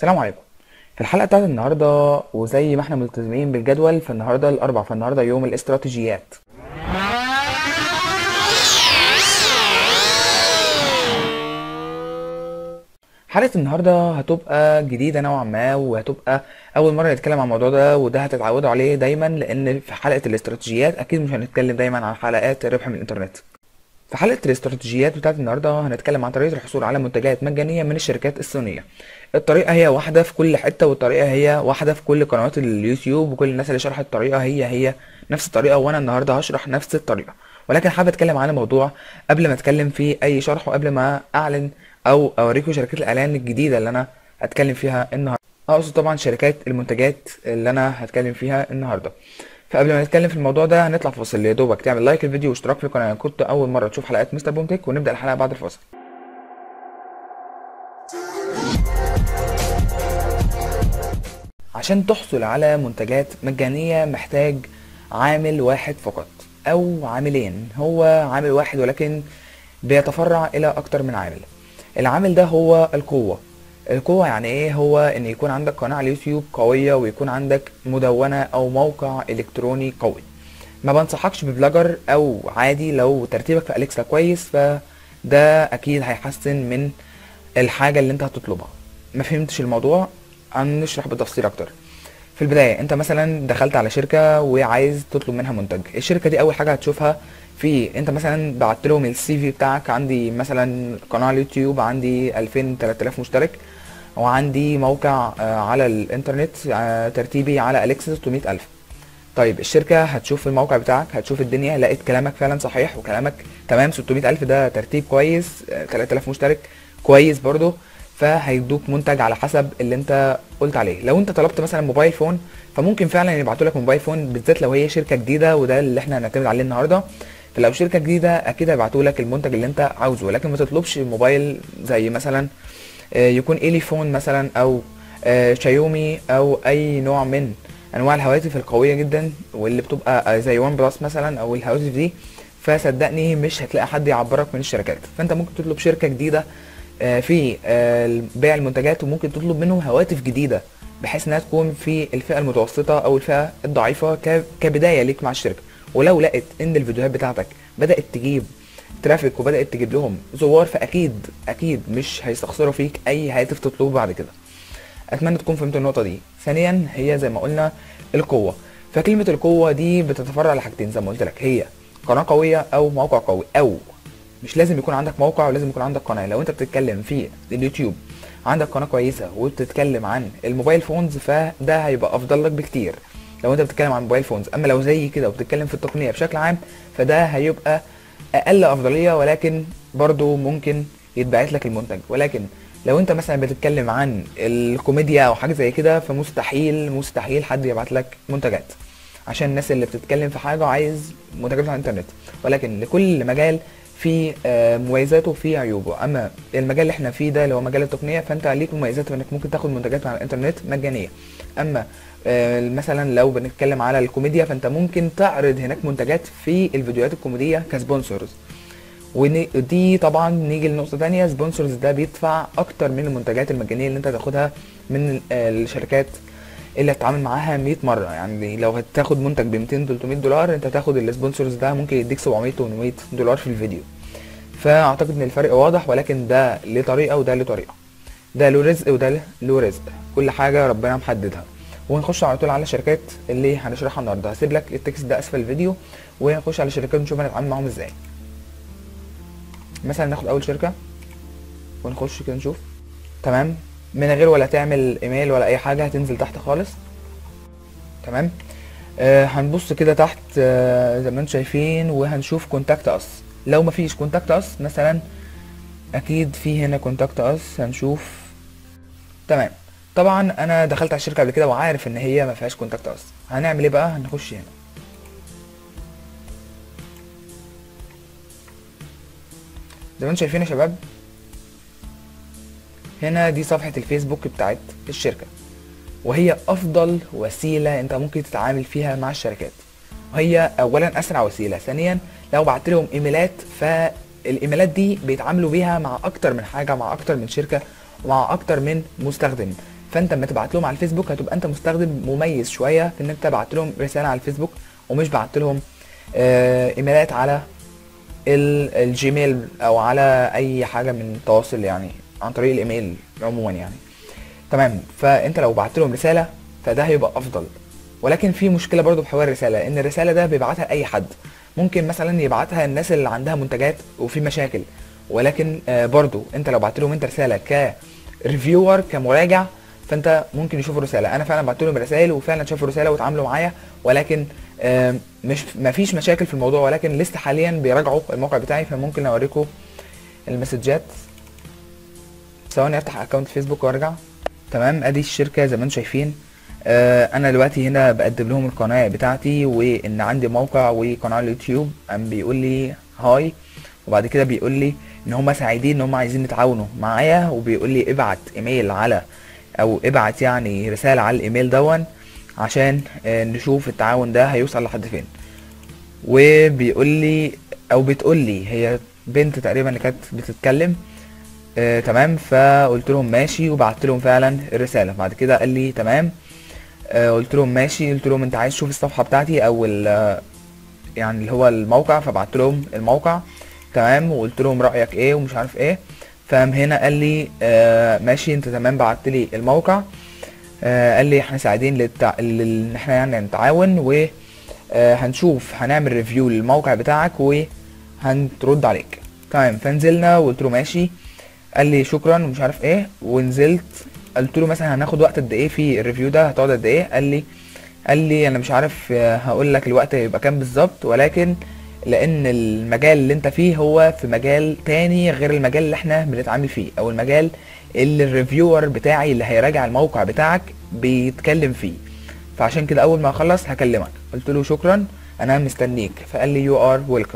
السلام عليكم في الحلقة بتاعت النهاردة وزي ما احنا ملتزمين بالجدول فالنهاردة الأربع فالنهاردة يوم الاستراتيجيات حلقة النهاردة هتبقى جديدة نوعا ما وهتبقى أول مرة نتكلم عن الموضوع ده وده هتتعودوا عليه دايما لأن في حلقة الاستراتيجيات أكيد مش هنتكلم دايما عن حلقات الربح من الإنترنت في حلقة الاستراتيجيات بتاعت النهاردة هنتكلم عن طريقة الحصول على منتجات مجانية من الشركات الصينية الطريقة هي واحدة في كل حتة والطريقة هي واحدة في كل قنوات اليوتيوب وكل الناس اللي شرحت الطريقة هي هي نفس الطريقة وأنا النهاردة هشرح نفس الطريقة ولكن حابب أتكلم عن الموضوع قبل ما أتكلم في أي شرح وقبل ما أعلن أو أوريكم شركات الإعلان الجديدة اللي أنا هتكلم فيها النهاردة أقصد طبعا شركات المنتجات اللي أنا هتكلم فيها النهاردة فقبل ما نتكلم في الموضوع ده هنطلع فاصل يا دوبك تعمل لايك الفيديو واشتراك في القناه كنت اول مره تشوف حلقات مستر بومتك ونبدا الحلقه بعد الفاصل عشان تحصل على منتجات مجانيه محتاج عامل واحد فقط او عاملين هو عامل واحد ولكن بيتفرع الى اكتر من عامل العامل ده هو القوه القوة يعني ايه هو ان يكون عندك قناة على اليوتيوب قوية ويكون عندك مدونة او موقع الكتروني قوي ما بنصحكش ببلوجر او عادي لو ترتيبك في اليكسا كويس فده اكيد هيحسن من الحاجة اللي انت هتطلبها ما فهمتش الموضوع هنشرح بالتفصيل اكتر في البداية انت مثلا دخلت على شركة وعايز تطلب منها منتج الشركة دي اول حاجة هتشوفها في انت مثلا بعت لهم السي في بتاعك عندي مثلا قناه على اليوتيوب عندي 2000 3000 مشترك وعندي موقع على الانترنت ترتيبي على اليكسا 600000 طيب الشركه هتشوف الموقع بتاعك هتشوف الدنيا لقيت كلامك فعلا صحيح وكلامك تمام 600000 ده ترتيب كويس 3000 مشترك كويس برضو فهيدوك منتج على حسب اللي انت قلت عليه لو انت طلبت مثلا موبايل فون فممكن فعلا يبعتوا لك موبايل فون بالذات لو هي شركه جديده وده اللي احنا هنعتمد عليه النهارده فلو شركه جديده اكيد هيبعتوا لك المنتج اللي انت عاوزه ولكن ما تطلبش موبايل زي مثلا يكون ايليفون مثلا او شايومي او اي نوع من انواع الهواتف القويه جدا واللي بتبقى زي وان بلس مثلا او الهواتف دي فصدقني مش هتلاقي حد يعبرك من الشركات فانت ممكن تطلب شركه جديده في بيع المنتجات وممكن تطلب منهم هواتف جديده بحيث انها تكون في الفئه المتوسطه او الفئه الضعيفه كبدايه ليك مع الشركه ولو لقيت ان الفيديوهات بتاعتك بدات تجيب ترافيك وبدات تجيب لهم زوار فاكيد اكيد مش هيستخسروا فيك اي هاتف تطلبه بعد كده اتمنى تكون فهمت النقطه دي ثانيا هي زي ما قلنا القوه فكلمه القوه دي بتتفرع لحاجتين زي ما قلت لك هي قناه قويه او موقع قوي او مش لازم يكون عندك موقع ولازم يكون عندك قناه لو انت بتتكلم في اليوتيوب عندك قناه كويسه وبتتكلم عن الموبايل فونز فده هيبقى افضل لك بكتير لو انت بتتكلم عن موبايل فونز اما لو زي كده وبتتكلم في التقنيه بشكل عام فده هيبقى اقل افضليه ولكن برضو ممكن يتبعت لك المنتج ولكن لو انت مثلا بتتكلم عن الكوميديا او حاجه زي كده فمستحيل مستحيل حد يبعت لك منتجات عشان الناس اللي بتتكلم في حاجه عايز منتجات على الانترنت ولكن لكل مجال في مميزاته وفي عيوبه اما المجال اللي احنا فيه ده اللي هو مجال التقنيه فانت ليك مميزات انك ممكن تاخد منتجات على الانترنت مجانيه اما مثلا لو بنتكلم على الكوميديا فانت ممكن تعرض هناك منتجات في الفيديوهات الكوميديه كسبونسرز ودي طبعا نيجي لنقطه تانية سبونسرز ده بيدفع اكتر من المنتجات المجانيه اللي انت هتاخدها من الشركات اللي هتتعامل معاها 100 مره يعني لو هتاخد منتج ب 200 300 دولار انت هتاخد السبونسرز ده ممكن يديك 700 800 دولار في الفيديو فاعتقد ان الفرق واضح ولكن ده ليه طريقه وده ليه طريقه ده له رزق وده له رزق كل حاجه ربنا محددها ونخش على طول على الشركات اللي هنشرحها النهارده هسيب لك التكست ده اسفل الفيديو ونخش على الشركات ونشوف هنتعامل معاهم ازاي مثلا ناخد اول شركه ونخش كده نشوف تمام من غير ولا تعمل ايميل ولا اي حاجه هتنزل تحت خالص تمام آه هنبص كده تحت آه زي ما انتم شايفين وهنشوف كونتاكت اس لو مفيش كونتاكت اس مثلا اكيد في هنا كونتاكت اس هنشوف تمام طبعا انا دخلت على الشركه قبل كده وعارف ان هي ما فيهاش كونتاكت اس هنعمل ايه بقى هنخش هنا زي ما انتم شايفين يا شباب هنا دي صفحه الفيسبوك بتاعت الشركه وهي افضل وسيله انت ممكن تتعامل فيها مع الشركات وهي اولا اسرع وسيله ثانيا لو بعت لهم ايميلات فالايميلات دي بيتعاملوا بيها مع اكتر من حاجه مع اكتر من شركه ومع اكتر من مستخدم فانت لما تبعت لهم على الفيسبوك هتبقى انت مستخدم مميز شويه في ان انت بعت لهم رساله على الفيسبوك ومش بعت لهم آه، ايميلات على ال- الجيميل او على اي حاجه من التواصل يعني عن طريق الايميل عموما يعني تمام فانت لو بعت لهم رساله فده هيبقى افضل ولكن في مشكله برضو بحوار الرساله ان الرساله ده بيبعتها لاي حد ممكن مثلا يبعتها الناس اللي عندها منتجات وفي مشاكل ولكن آه، برضو انت لو بعت لهم انت رساله كريفيور كمراجع فانت ممكن يشوفوا الرساله انا فعلا بعت لهم رسائل وفعلا شافوا الرساله واتعاملوا معايا ولكن آه، مش مفيش مشاكل في الموضوع ولكن لسه حاليا بيراجعوا الموقع بتاعي فممكن اوريكم المسجات ثواني افتح اكونت فيسبوك وارجع تمام ادي الشركه زي ما انتم شايفين آه انا دلوقتي هنا بقدم لهم القناه بتاعتي وان عندي موقع وقناه على اليوتيوب قام بيقول لي هاي وبعد كده بيقول لي ان هم سعيدين ان هم عايزين يتعاونوا معايا وبيقول لي ابعت ايميل على او ابعت يعني رساله على الايميل دون عشان آه نشوف التعاون ده هيوصل لحد فين وبيقول لي او بتقول لي هي بنت تقريبا اللي كانت بتتكلم آه تمام فقلت لهم ماشي وبعت لهم فعلا الرساله بعد كده قال لي تمام آه قلت لهم ماشي قلت لهم انت عايز تشوف الصفحه بتاعتي او ال- آه، يعني اللي هو الموقع فبعت لهم الموقع تمام وقلت لهم رايك ايه ومش عارف ايه فقام هنا قال لي آه ماشي انت تمام بعت لي الموقع آه قال لي احنا سعيدين للتع... لل- ان احنا يعني نتعاون و آه هنشوف هنعمل ريفيو للموقع بتاعك وهنرد عليك تمام فنزلنا وقلت له ماشي قال لي شكرا ومش عارف ايه ونزلت قلت له مثلا هناخد وقت قد ايه في الريفيو ده هتقعد قد ايه قال لي قال لي انا مش عارف آه، هقول لك الوقت هيبقى كام بالظبط ولكن لان المجال اللي انت فيه هو في مجال تاني غير المجال اللي احنا بنتعامل فيه او المجال اللي الريفيور بتاعي اللي هيراجع الموقع بتاعك بيتكلم فيه فعشان كده اول ما اخلص هكلمك قلت له شكرا انا مستنيك فقال لي يو ار ويلكم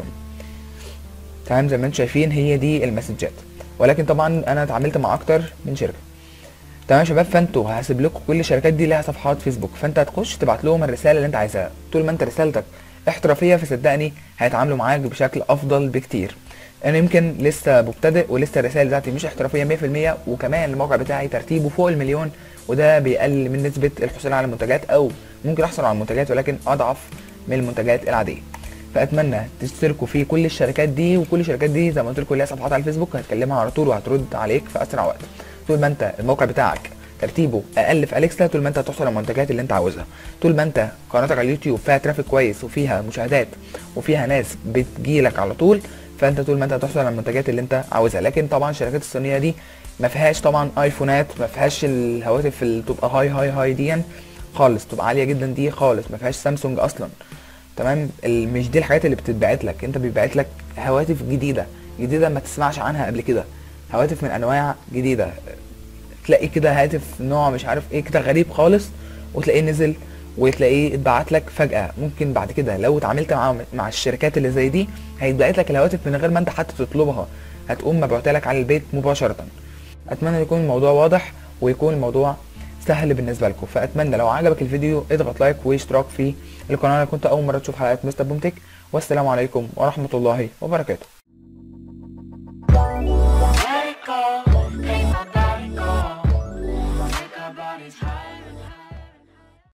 تمام زي ما انتم شايفين هي دي المسجات ولكن طبعا انا اتعاملت مع اكتر من شركه تمام يا شباب فانتوا هسيب لكم كل الشركات دي ليها صفحات فيسبوك فانت هتخش تبعت لهم الرساله اللي انت عايزها طول ما انت رسالتك احترافيه فصدقني هيتعاملوا معاك بشكل افضل بكتير انا يمكن لسه مبتدئ ولسه الرسائل بتاعتي مش احترافيه 100% وكمان الموقع بتاعي ترتيبه فوق المليون وده بيقلل من نسبه الحصول على المنتجات او ممكن احصل على المنتجات ولكن اضعف من المنتجات العاديه فاتمنى تشتركوا في كل الشركات دي وكل الشركات دي زي ما قلت لكم ليها صفحات على الفيسبوك هتكلمها على طول وهترد عليك في اسرع وقت طول ما انت الموقع بتاعك ترتيبه اقل في اليكسا طول ما انت هتحصل على المنتجات اللي انت عاوزها طول ما انت قناتك على اليوتيوب فيها ترافيك كويس وفيها مشاهدات وفيها ناس بتجيلك على طول فانت طول ما انت هتحصل على المنتجات اللي انت عاوزها لكن طبعا الشركات الصينيه دي ما فيهاش طبعا ايفونات ما فيهاش الهواتف اللي تبقى هاي هاي هاي دي خالص تبقى عاليه جدا دي خالص ما فيهاش سامسونج اصلا تمام ال- مش دي الحاجات اللي بتتبعت لك انت بيبعت لك هواتف جديده جديده ما تسمعش عنها قبل كده هواتف من انواع جديده تلاقي كده هاتف نوع مش عارف ايه كده غريب خالص وتلاقيه نزل وتلاقيه اتبعت لك فجأة ممكن بعد كده لو اتعاملت مع مع الشركات اللي زي دي هيتبعت لك الهواتف من غير ما انت حتى تطلبها هتقوم مبعوتة لك على البيت مباشرة اتمنى يكون الموضوع واضح ويكون الموضوع سهل بالنسبة لكم فاتمنى لو عجبك الفيديو اضغط لايك واشتراك في القناة لو كنت اول مرة تشوف حلقات مستر بومتك والسلام عليكم ورحمة الله وبركاته